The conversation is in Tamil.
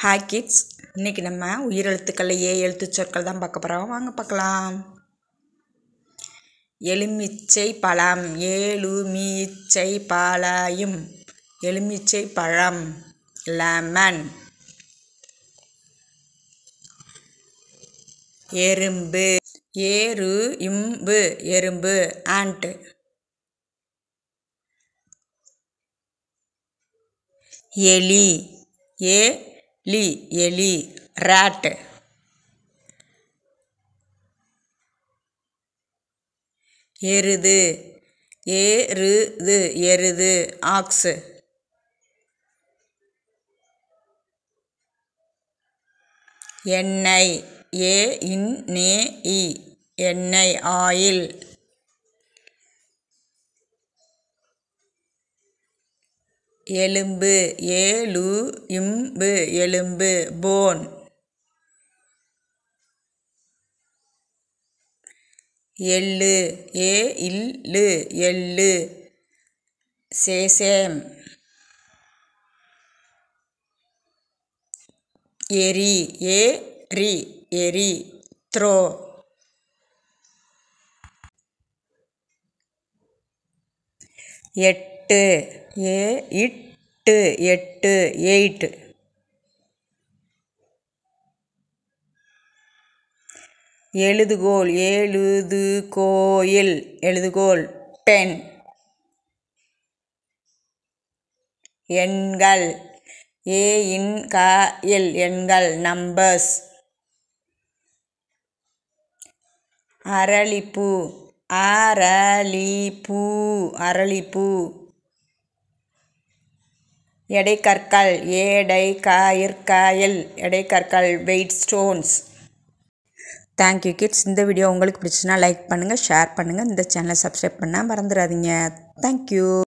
ஹாய் கிட்ஸ் இன்றைக்கி நம்ம உயிரெழுத்துக்களில் ஏ எழுத்து சொற்கள் தான் பார்க்க போகிறோம் வாங்க பார்க்கலாம் எலுமிச்சை பழம் ஏழுமிச்சை பாலாயும் எலுமிச்சை பழம் லெமன் எறும்பு ஏறு இம்பு எறும்பு ஆண்ட் எலி ஏ லி எலி ராட் எருது ஏறுது எருது ஆக்ஸ் எண்ணெய் ஏ இன் நே இ எண்ணெய் ஆயில் எலும்பு ஏலு இம்பு எலும்பு போன் எள்ளு ஏ இல்லு எள்ளு சேசேம் எரி ஏ ரி எரி த்ரோ எட்டு ஏ இட்டு எட்டு எயிட் எழுதுகோல் ஏழுது கோயில் எழுதுகோல் டென் எண்கள் ஏ இன் க எல் எண்கள் நம்பர்ஸ் அரளிப்பூ அரளிப்பூ அரளிப்பூ எடைக்கற்கள் ஏடை கயிற்காயல் எடைக்கற்கள் வெயிட் ஸ்டோன்ஸ் தேங்க்யூ கிட்ஸ் இந்த வீடியோ உங்களுக்கு பிடிச்சுன்னா லைக் பண்ணுங்கள் ஷேர் பண்ணுங்கள் இந்த சேனலை சப்ஸ்கிரைப் பண்ணால் மறந்துடாதீங்க தேங்க்யூ